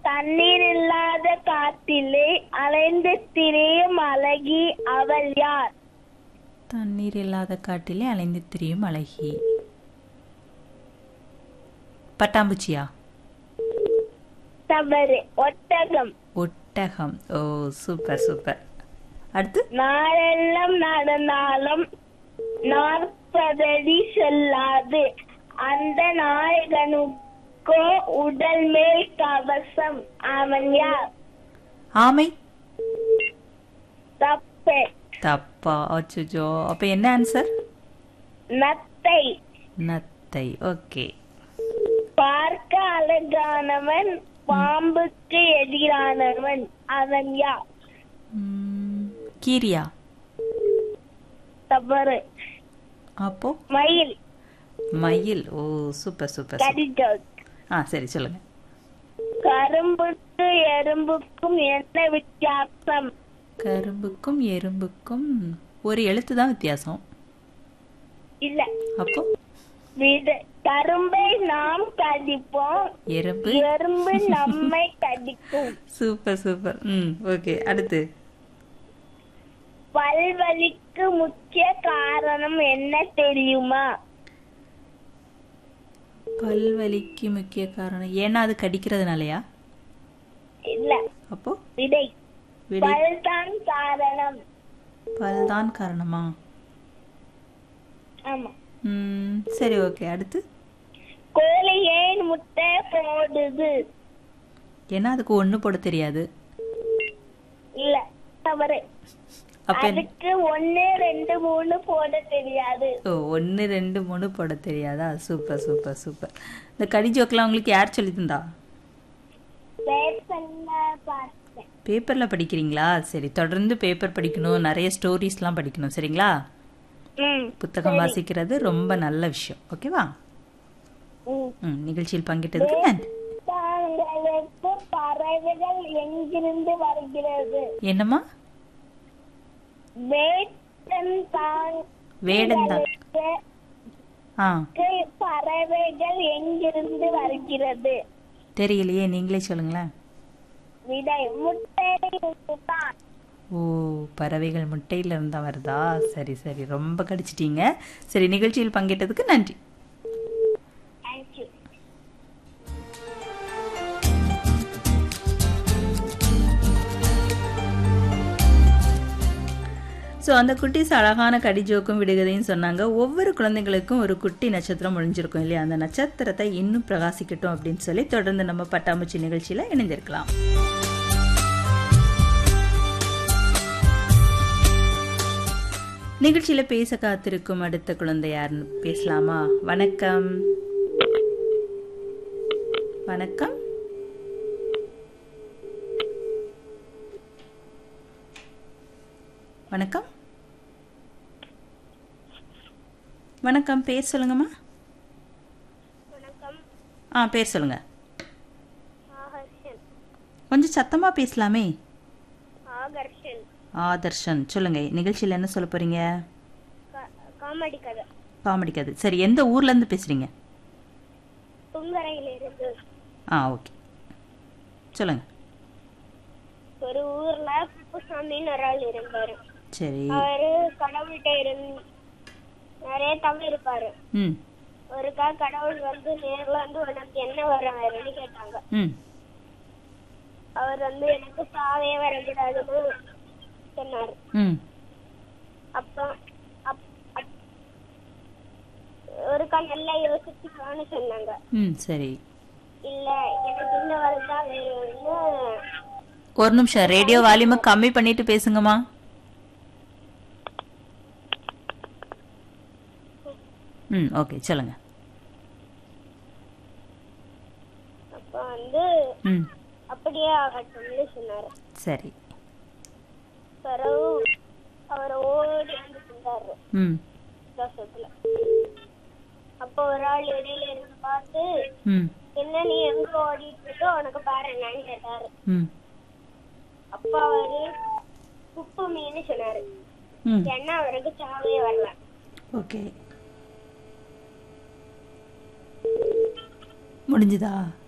தண்ணீர் இல்லாத காட்டிலே அலைந்து திரியும் அழகி அவள் யார் தண்ணீர் இல்லாத காட்டிலே அலைந்து திரியும் அழகி பட்டாம்பூச்சியா தவறு ஒட்டகம் ஒட்டகம் ஓ சூப்பர் சூப்பர் அடுத்து நாளெல்லாம் நடந்தாலும் நாற்பதடி செல்லாது அந்த நாயகனுக்கோ உடல் மேல் கவசம் அவன் யார் ஆமை தப்பே தப்பா அச்சுச்சோ அப்ப என்ன ஆன்சர் நத்தை நத்தை ஓகே பார்க்க அழகானவன் பாம்புக்கு எதிரானவன் அவன் யார் கீரியா தவறு அப்போ மயில் மயில் ஓ சூப்பர் சூப்பர் சூப்பர். கடிஜோக் ஆ சரி சொல்லுங்க கரும்புக்கு எறும்புக்கும் என்ன வித்தியாசம் கரும்புக்கும் எறும்புக்கும் ஒரு எழுத்து தான் வித்தியாசம் இல்ல அப்போ விட கரும்பை நாம் கடிப்போம் எறும்பு எறும்பு நம்மை கடிக்கும் சூப்பர் சூப்பர் ம் ஓகே அடுத்து பல்வலிக்கு முக்கிய காரணம் என்ன தெரியுமா பல்வலிக்கு முக்கிய காரணம் ஏன்னா அது கடிக்கிறதுனாலயா இல்ல அப்போ விடை விடை பல்தான் காரணம் பல்தான் காரணமா ஆமா ம் சரி ஓகே அடுத்து கோழி ஏன் முட்டை போடுது ஏன்னா அதுக்கு ஒன்று போட தெரியாது இல்ல தவறு அப்ப என்ன- அதுக்கு ஒன்னு ரெண்டு மூணு போட தெரியாது ஓ ஒன்று ரெண்டு மூணு போட தெரியாதா சூப்பர் சூப்பர் சூப்பர் இந்த கடி ஜோக்கெலாம் உங்களுக்கு யார் சொல்லி தந்தா பேப்பர்ல பார்த்தேன் பேப்பரில் படிக்கிறீங்களா சரி தொடர்ந்து பேப்பர் படிக்கணும் நிறைய ஸ்டோரிஸ்லாம் படிக்கணும் சரிங்களா ம் புத்தகம் வாசிக்கிறது ரொம்ப நல்ல விஷயம் ஓகேவா ம் ம் நிகழ்ச்சியில் பங்கிட்டதுக்கு நன்றி தாங்களுக்கு பறவைகள் எங்கிருந்து வருகிறது என்னம்மா வேட்டன் தான் வேடந்தான் ஆ பறவைகள் எங்கிருந்து வருகிறது தெரியலையே நீங்களே சொல்லுங்களேன் விடை முட்டையிலிருந்து தான் ஓ பறவைகள் முட்டையில இருந்தா வருதா சரி சரி ரொம்ப கடிச்சிட்டீங்க சரி நிகழ்ச்சியில் பங்கேற்றதுக்கு நன்றி தேங்க்யூ ஸோ அந்த குட்டீஸ் அழகான கடிஜோக்கும் விடுகதையும் சொன்னாங்க ஒவ்வொரு குழந்தைங்களுக்கும் ஒரு குட்டி நட்சத்திரம் ஒழிஞ்சிருக்கும் இல்லையா அந்த நட்சத்திரத்தை இன்னும் பிரகாசிக்கட்டும் அப்படின்னு சொல்லி தொடர்ந்து நம்ம பட்டாம்பூச்சி நிகழ்ச்சியில் இணைந்திருக்கலாம் நிகழ்ச்சியில பேச காத்திருக்கும் அடுத்த குழந்தை யாருன்னு பேசலாமா வணக்கம் வணக்கம் வணக்கம் வணக்கம் பேர் சொல்லுங்கம்மா வணக்கம் ஆ பேர் சொல்லுங்க ஆகர்ஷன் கொஞ்சம் சத்தமா பேசலாமே ஆகர்ஷன் ஆதர்ஷன் சொல்லுங்க நிகழ்ச்சியில் என்ன சொல்ல போறீங்க காமெடி கதை காமெடி கதை சரி எந்த ஊர்ல இருந்து பேசுறீங்க துங்கரையிலிருந்து ஆ ஓகே சொல்லுங்க ஒரு ஊர்ல குப்புசாமின்னு ஒரு ஆள் இருந்தாரு சரி அவரு கடவுள்கிட்ட இருந்து நிறைய தவிர இருப்பாரு ம் ஒருக்கா கடவுள் வந்து நேர்ல வந்து உனக்கு என்ன வரும் வேறுன்னு கேட்டாங்க ம் அவர் வந்து எனக்கு சாவே வரக்கூடாதுன்னு சொன்னாரு ம் அப்ப அப்- அப்- ஒருக்கா நல்லா யோசிச்சுக்கலாம்னு சொன்னாங்க ம் சரி இல்ல எனக்கு இந்த வரம் தான் வேணும்னு ஒரு நிமிஷம் ரேடியோ வால்யூமை கம்மி பண்ணிட்டு பேசுங்கம்மா ம் ஓகே சொல்லுங்க அப்ப வந்து ம் அப்படியே ஆகட்டும்னு சொன்னாரு சரி பிறகு அவர் ஓடி வந்து செஞ்சாரு ம் தோசத்துல அப்ப ஒரு ஆள் இடையில இருந்து பார்த்து ம் என்ன நீ எங்க ஓடிட்டு இருக்க உனக்கு பாரு என்னன்னு கேட்டாரு ம் அப்ப அவரு உப்பு மீன் சொன்னாரு ம் ஏன்னா அவருக்கு சாவே வரல ஓகே முடிஞ்சுதா